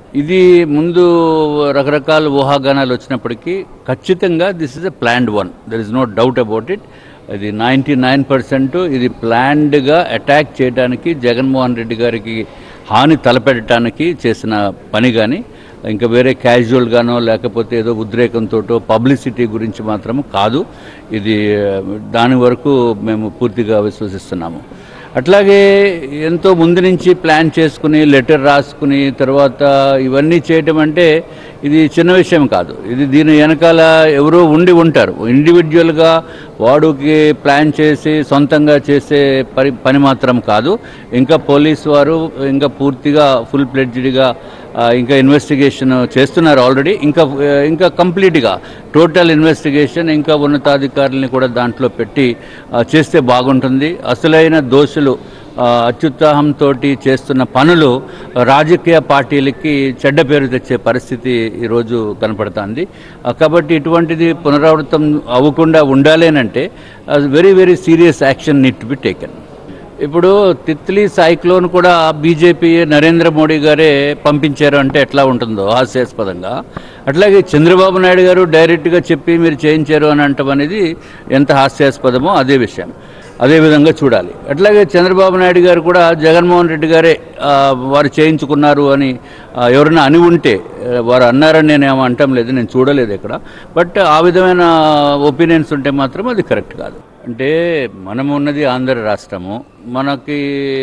ఇది ముందు రకరకాల ఊహాగానాలు వచ్చినప్పటికీ ఖచ్చితంగా this is a planned one there is no doubt about it ఇది నైంటీ నైన్ పర్సెంట్ ఇది ప్లాన్డ్గా అటాక్ చేయడానికి జగన్మోహన్ రెడ్డి గారికి హాని తలపెట్టడానికి చేసిన పని కానీ ఇంకా వేరే క్యాజువల్గానో లేకపోతే ఏదో ఉద్రేకంతో పబ్లిసిటీ గురించి మాత్రం కాదు ఇది దాని వరకు మేము పూర్తిగా విశ్వసిస్తున్నాము అట్లాగే ఎంతో ముందు నుంచి ప్లాన్ చేసుకుని లెటర్ రాసుకుని తర్వాత ఇవన్నీ చేయటం అంటే ఇది చిన్న విషయం కాదు ఇది దీని వెనకాల ఎవరో ఉండి ఉంటారు ఇండివిజువల్గా వాడుకి ప్లాన్ చేసి సొంతంగా చేసే పని పని మాత్రం కాదు ఇంకా పోలీస్ వారు ఇంకా పూర్తిగా ఫుల్ ప్లెడ్జ్డ్గా ఇంకా ఇన్వెస్టిగేషన్ చేస్తున్నారు ఆల్రెడీ ఇంకా ఆ, ఇంకా కంప్లీట్గా టోటల్ ఇన్వెస్టిగేషన్ ఇంకా ఉన్నతాధికారులని కూడా దాంట్లో పెట్టి ఆ, చేస్తే బాగుంటుంది అసలైన దోషులు ఆ, అత్యుత్సాహంతో చేస్తున్న పనులు రాజకీయ పార్టీలకి చెడ్డ పేరు తెచ్చే పరిస్థితి ఈరోజు కనపడుతుంది ఆ, కాబట్టి ఇటువంటిది పునరావృతం అవ్వకుండా ఉండాలేనంటే very very serious action need to be taken ఇప్పుడు తిత్లీ సైక్లోన్ కూడా బీజేపీ నరేంద్ర మోడీ గారే పంపించారు అంటే ఎట్లా ఉంటుందో హాస్యాస్పదంగా అట్లాగే చంద్రబాబు నాయుడు గారు డైరెక్ట్గా చెప్పి మీరు చేయించారు అని అంటాం అనేది ఎంత హాస్యాస్పదమో అదే విషయం అదే విధంగా చూడాలి అట్లాగే చంద్రబాబు నాయుడు గారు కూడా జగన్మోహన్ రెడ్డి గారే ఆ, వారు చేయించుకున్నారు అని ఆ, ఎవరైనా అని ఉంటే ఆ, వారు అన్నారని నేను ఏమో అంటం లేదు నేను చూడలేదు ఇక్కడ బట్ ఆ విధమైన ఒపీనియన్స్ ఉంటే మాత్రం అది కరెక్ట్ కాదు అంటే మనం ఉన్నది ఆంధ్ర రాష్ట్రము మనకి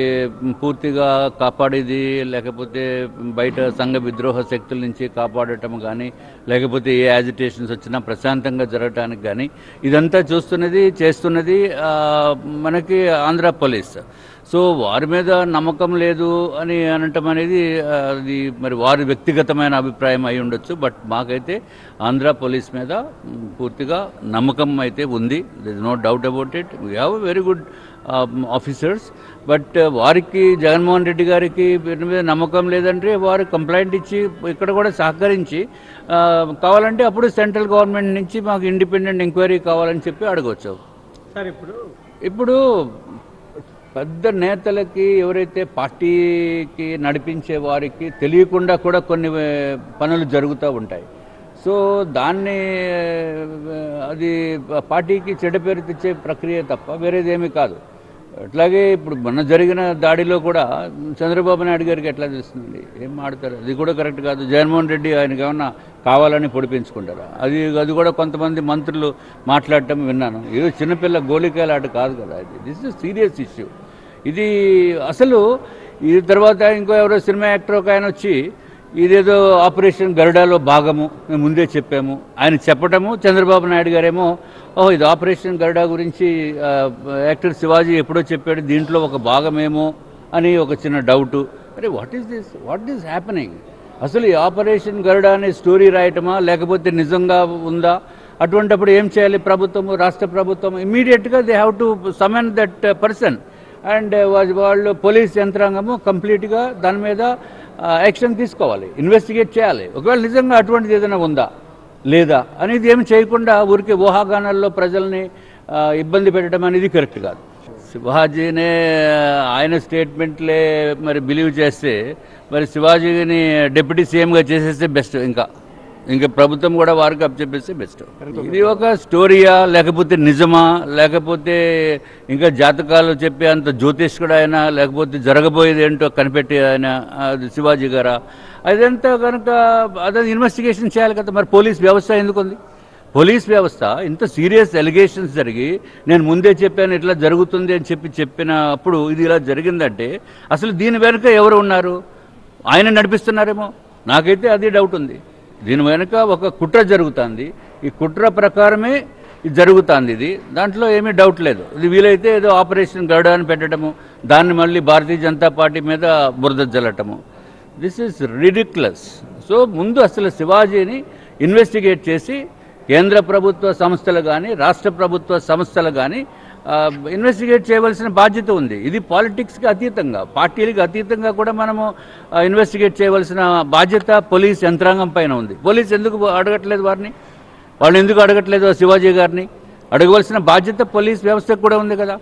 పూర్తిగా కాపాడేది లేకపోతే బయట సంఘ విద్రోహ శక్తుల నుంచి కాపాడటం కానీ లేకపోతే ఏ యాజిటేషన్స్ వచ్చినా ప్రశాంతంగా జరగటానికి కానీ ఇదంతా చూస్తున్నది చేస్తున్నది ఆ, మనకి ఆంధ్ర పోలీస్ సో వారి మీద నమ్మకం లేదు అని అనటం అనేది ఆ, అది మరి వారి వ్యక్తిగతమైన అభిప్రాయం అయి ఉండొచ్చు బట్ మాకైతే ఆంధ్ర పోలీస్ మీద మ్, పూర్తిగా నమ్మకం అయితే ఉంది this no doubt about it we have very good officers but వారికి జగన్మోహన్ రెడ్డి గారికి వీరి మీద నమ్మకం లేదంటే వారు కంప్లైంట్ ఇచ్చి ఇక్కడ కూడా సహకరించి ఆ, కావాలంటే అప్పుడు సెంట్రల్ గవర్నమెంట్ నుంచి మాకు ఇండిపెండెంట్ ఎంక్వైరీ కావాలని చెప్పి అడగవచ్చు సార్ ఇప్పుడు ఇప్పుడు పెద్ద నేతలకి ఎవరైతే పార్టీకి నడిపించే వారికి తెలియకుండా కూడా కొన్ని ఏ, పనులు జరుగుతూ ఉంటాయి సో దాన్ని ఏ, అది పార్టీకి చెడ్డ పేరు తెచ్చే ప్రక్రియ తప్ప వేరేది ఏమీ కాదు అట్లాగే ఇప్పుడు మొన్న జరిగిన దాడిలో కూడా చంద్రబాబు నాయుడు గారికి ఎట్లా తెలుస్తుంది ఏం మాడతారు అది కూడా కరెక్ట్ కాదు జగన్మోహన్ రెడ్డి ఆయనకి ఏమన్నా కావాలని పొడిపించుకుంటారా అది అది కూడా కొంతమంది మంత్రులు మాట్లాడటం విన్నాను ఏదో చిన్నపిల్ల గోళికాయల ఆట కాదు కదా ఇది దిస్ ఇస్ సీరియస్ ఇష్యూ ఇది అసలు ఈ తర్వాత ఇంకో ఎవరో సినిమా యాక్టర్ ఒక ఆయన వచ్చి ఇదేదో ఆపరేషన్ గరుడాలో భాగము మేము ముందే చెప్పాము ఆయన చెప్పటము చంద్రబాబు నాయుడు గారేమో ఓహో ఇది ఆపరేషన్ గరుడా గురించి ఆ, యాక్టర్ శివాజీ ఎప్పుడో చెప్పాడు దీంట్లో ఒక భాగమేమో అని ఒక చిన్న డౌటు అరే what is this what is happening అసలు ఈ ఆపరేషన్ గరుడా అనే స్టోరీ రాయటమా లేకపోతే నిజంగా ఉందా అటువంటప్పుడు ఏం చేయాలి ప్రభుత్వం రాష్ట్ర ప్రభుత్వం ఇమీడియట్గా they have to summon that person and వాళ్ళు పోలీస్ యంత్రాంగము కంప్లీట్గా దాని మీద యాక్షన్ తీసుకోవాలి ఇన్వెస్టిగేట్ చేయాలి ఒకవేళ నిజంగా అటువంటిది ఏదైనా ఉందా లేదా అనేది ఏమి చేయకుండా ఊరికే ఊహాగానాల్లో ప్రజల్ని ఆ, ఇబ్బంది పెట్టడం అనేది కరెక్ట్ కాదు శివాజీనే ఆయన స్టేట్మెంట్లే మరి బిలీవ్ చేస్తే మరి శివాజీని డిప్యూటీ సీఎంగా చేసేస్తే బెస్ట్ ఇంకా ఇంకా ప్రభుత్వం కూడా వారికి అప్పచెప్పేస్తే బెస్ట్ ఇది ఒక స్టోరీయా లేకపోతే నిజమా లేకపోతే ఇంకా జాతకాలు చెప్పే అంత జ్యోతిష్కుడు ఆయన లేకపోతే జరగబోయేది ఏంటో కనిపెట్టి ఆయన అది శివాజీ గారా అదంతా కనుక అదే ఇన్వెస్టిగేషన్ చేయాలి కదా మరి పోలీస్ వ్యవస్థ ఎందుకు ఉంది పోలీస్ వ్యవస్థ ఇంత సీరియస్ ఎలిగేషన్స్ జరిగి నేను ముందే చెప్పాను ఇట్లా జరుగుతుంది అని చెప్పి చెప్పినప్పుడు ఇది ఇలా జరిగిందంటే అసలు దీని వెనుక ఎవరు ఉన్నారు ఆయన నడిపిస్తున్నారేమో నాకైతే అది డౌట్ ఉంది దీని వెనుక ఒక కుట్ర జరుగుతుంది ఈ కుట్ర ప్రకారమే ఇది జరుగుతుంది ఇది దాంట్లో ఏమీ డౌట్ లేదు ఇది వీలైతే ఏదో ఆపరేషన్ గరుడ అని పెట్టడము దాన్ని మళ్ళీ భారతీయ జనతా పార్టీ మీద బురద జల్లటము దిస్ ఈస్ రిడిక్లస్ సో ముందు అసలు శివాజీని ఇన్వెస్టిగేట్ చేసి కేంద్ర ప్రభుత్వ సంస్థలు కానీ రాష్ట్ర ప్రభుత్వ సంస్థలు కానీ ఇన్వెస్టిగేట్ చేయవలసిన బాధ్యత ఉంది ఇది పాలిటిక్స్కి అతీతంగా పార్టీలకు అతీతంగా కూడా మనము ఇన్వెస్టిగేట్ చేయవలసిన బాధ్యత పోలీస్ యంత్రాంగం పైన ఉంది పోలీస్ ఎందుకు అడగట్లేదు వారిని వాళ్ళు ఎందుకు అడగట్లేదు శివాజీ గారిని అడగవలసిన బాధ్యత పోలీస్ వ్యవస్థకు కూడా ఉంది కదా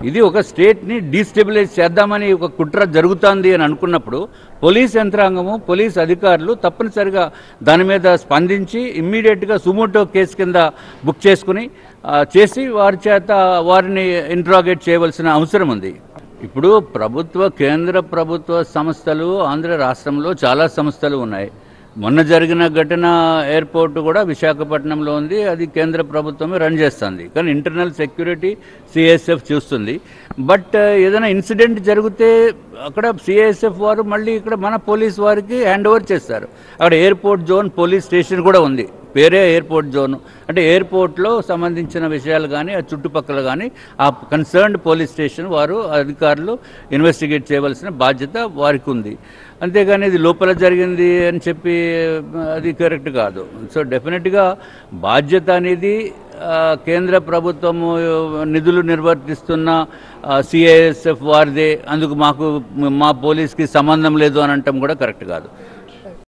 ఇది ఒక స్టేట్ని డీస్టెబిలైజ్ చేద్దామని ఒక కుట్ర జరుగుతోంది అని అనుకున్నప్పుడు పోలీస్ యంత్రాంగము పోలీస్ అధికారులు తప్పనిసరిగా దాని మీద స్పందించి ఇమ్మీడియట్గా సుమోటో కేసు కింద బుక్ చేసుకుని ఆ, చేసి వారి చేత వారిని ఇంట్రాగేట్ చేయవలసిన అవసరం ఉంది ఇప్పుడు ప్రభుత్వ కేంద్ర ప్రభుత్వ సంస్థలు ఆంధ్ర రాష్ట్రంలో చాలా సంస్థలు ఉన్నాయి మొన్న జరిగిన ఘటన ఎయిర్పోర్ట్ కూడా విశాఖపట్నంలో ఉంది అది కేంద్ర ప్రభుత్వమే రన్ చేస్తుంది కానీ ఇంటర్నల్ సెక్యూరిటీ సిఎస్ఎఫ్ చూస్తుంది బట్ ఏదైనా ఇన్సిడెంట్ జరిగితే అక్కడ సిఎస్ఎఫ్ వారు మళ్ళీ ఇక్కడ మన పోలీస్ వారికి హ్యాండ్ ఓవర్ చేస్తారు అక్కడ ఎయిర్పోర్ట్ జోన్ పోలీస్ స్టేషన్ కూడా ఉంది పేరే ఎయిర్పోర్ట్ జోన్ అంటే ఎయిర్పోర్ట్లో సంబంధించిన విషయాలు కానీ ఆ చుట్టుపక్కల కానీ ఆ కన్సర్న్డ్ పోలీస్ స్టేషన్ వారు అధికారులు ఇన్వెస్టిగేట్ చేయవలసిన బాధ్యత వారికి ఉంది అంతేగాని ఇది లోపల జరిగింది అని చెప్పి అది కరెక్ట్ కాదు సో డెఫినెట్గా బాధ్యత అనేది ఆ, కేంద్ర ప్రభుత్వము నిధులు నిర్వర్తిస్తున్న సిఐఎస్ఎఫ్ వారిదే అందుకు మాకు మా పోలీస్కి సంబంధం లేదు అని అనటం కూడా కరెక్ట్ కాదు